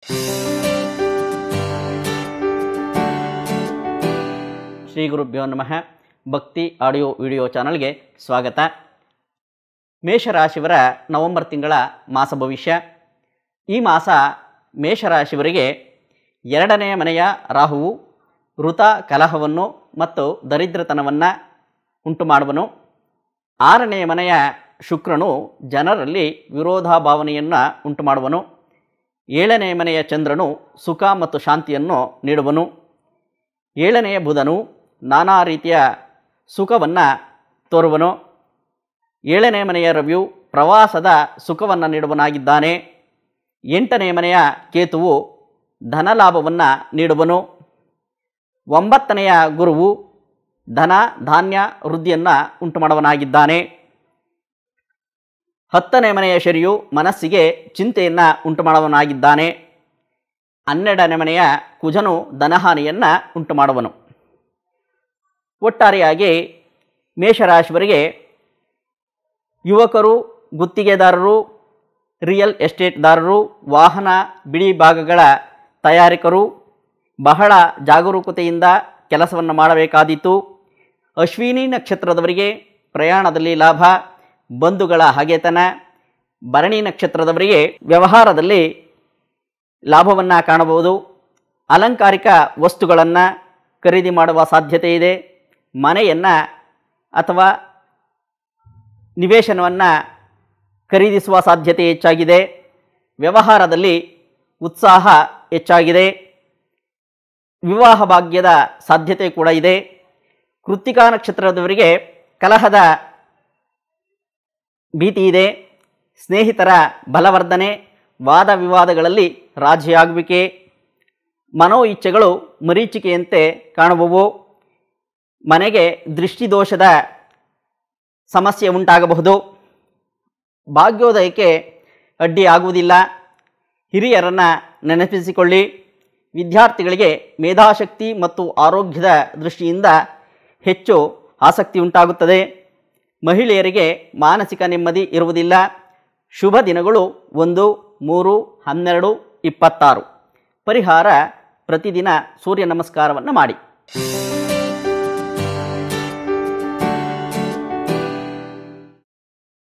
ಶ್ರೀ ಗುರುಭ್ಯೋ ನಮಃ ಭಕ್ತಿ ಆಡಿಯೋ ವಿಡಿಯೋ ಚಾನಲ್ಗೆ ಸ್ವಾಗತ ಮೇಷರಾಶಿವರ ನವೆಂಬರ್ ತಿಂಗಳ ಮಾಸ ಭವಿಷ್ಯ ಈ ಮಾಸ ಮೇಷರಾಶಿವರಿಗೆ ಎರಡನೆಯ ಮನೆಯ ರಾಹುವು ಋತ ಕಲಹವನ್ನು ಮತ್ತು ದರಿದ್ರತನವನ್ನು ಉಂಟು ಮಾಡುವನು ಆರನೆಯ ಮನೆಯ ಶುಕ್ರನು ಜನರಲ್ಲಿ ವಿರೋಧಾಭಾವನೆಯನ್ನು ಉಂಟು ಮಾಡುವನು ಏಳನೆಯ ಮನೆಯ ಚಂದ್ರನು ಸುಖ ಮತ್ತು ಶಾಂತಿಯನ್ನು ನೀಡುವನು ಏಳನೆಯ ಬುಧನು ನಾನಾ ರೀತಿಯ ಸುಖವನ್ನು ತೋರುವನು ಏಳನೇ ಮನೆಯ ರವಿಯು ಪ್ರವಾಸದ ಸುಖವನ್ನು ನೀಡುವನಾಗಿದ್ದಾನೆ ಎಂಟನೆಯ ಮನೆಯ ಕೇತುವು ಧನಲಾಭವನ್ನು ನೀಡುವನು ಒಂಬತ್ತನೆಯ ಗುರುವು ಧನ ಧಾನ್ಯ ವೃದ್ಧಿಯನ್ನು ಉಂಟು ಮಾಡುವನಾಗಿದ್ದಾನೆ ಹತ್ತನೇ ಮನೆಯ ಶರಿಯು ಮನಸ್ಸಿಗೆ ಚಿಂತೆಯನ್ನು ಉಂಟು ಮಾಡುವನಾಗಿದ್ದಾನೆ ಹನ್ನೆರಡನೇ ಮನೆಯ ಕುಜನು ಧನಹಾನಿಯನ್ನು ಉಂಟು ಮಾಡುವನು ಒಟ್ಟಾರೆಯಾಗಿ ಮೇಷರಾಶಿವರಿಗೆ ಯುವಕರು ಗುತ್ತಿಗೆದಾರರು ರಿಯಲ್ ಎಸ್ಟೇಟ್ದಾರರು ವಾಹನ ಬಿಡಿ ಭಾಗಗಳ ತಯಾರಕರು ಬಹಳ ಜಾಗರೂಕತೆಯಿಂದ ಕೆಲಸವನ್ನು ಮಾಡಬೇಕಾದೀತು ಅಶ್ವಿನಿ ನಕ್ಷತ್ರದವರಿಗೆ ಪ್ರಯಾಣದಲ್ಲಿ ಲಾಭ ಬಂಧುಗಳ ಹಗೆತನ ಭರಣಿ ನಕ್ಷತ್ರದವರಿಗೆ ವ್ಯವಹಾರದಲ್ಲಿ ಲಾಭವನ್ನು ಕಾಣಬಹುದು ಅಲಂಕಾರಿಕ ವಸ್ತುಗಳನ್ನು ಖರೀದಿ ಮಾಡುವ ಸಾಧ್ಯತೆ ಇದೆ ಮನೆಯನ್ನು ಅಥವಾ ನಿವೇಶನವನ್ನು ಖರೀದಿಸುವ ಸಾಧ್ಯತೆ ಹೆಚ್ಚಾಗಿದೆ ವ್ಯವಹಾರದಲ್ಲಿ ಉತ್ಸಾಹ ಹೆಚ್ಚಾಗಿದೆ ವಿವಾಹ ಭಾಗ್ಯದ ಸಾಧ್ಯತೆ ಕೂಡ ಇದೆ ಕೃತ್ತಿಕಾ ನಕ್ಷತ್ರದವರಿಗೆ ಕಲಹದ ಭೀತಿ ಇದೆ ಸ್ನೇಹಿತರ ಬಲವರ್ಧನೆ ವಾದ ವಿವಾದಗಳಲ್ಲಿ ರಾಜಿಯಾಗುವಿಕೆ ಮನೋ ಇಚ್ಛೆಗಳು ಮರೀಚಿಕೆಯಂತೆ ಕಾಣುವವು ಮನೆಗೆ ದೃಷ್ಟಿದೋಷದ ಸಮಸ್ಯೆ ಉಂಟಾಗಬಹುದು ಭಾಗ್ಯೋದಯಕ್ಕೆ ಅಡ್ಡಿ ಆಗುವುದಿಲ್ಲ ಹಿರಿಯರನ್ನು ನೆನಪಿಸಿಕೊಳ್ಳಿ ವಿದ್ಯಾರ್ಥಿಗಳಿಗೆ ಮೇಧಾಶಕ್ತಿ ಮತ್ತು ಆರೋಗ್ಯದ ದೃಷ್ಟಿಯಿಂದ ಹೆಚ್ಚು ಆಸಕ್ತಿ ಉಂಟಾಗುತ್ತದೆ ಮಹಿಳೆಯರಿಗೆ ಮಾನಸಿಕ ನೆಮ್ಮದಿ ಇರುವುದಿಲ್ಲ ಶುಭ ದಿನಗಳು ಒಂದು ಮೂರು ಹನ್ನೆರಡು ಇಪ್ಪತ್ತಾರು ಪರಿಹಾರ ಪ್ರತಿದಿನ ಸೂರ್ಯ ನಮಸ್ಕಾರವನ್ನು ಮಾಡಿ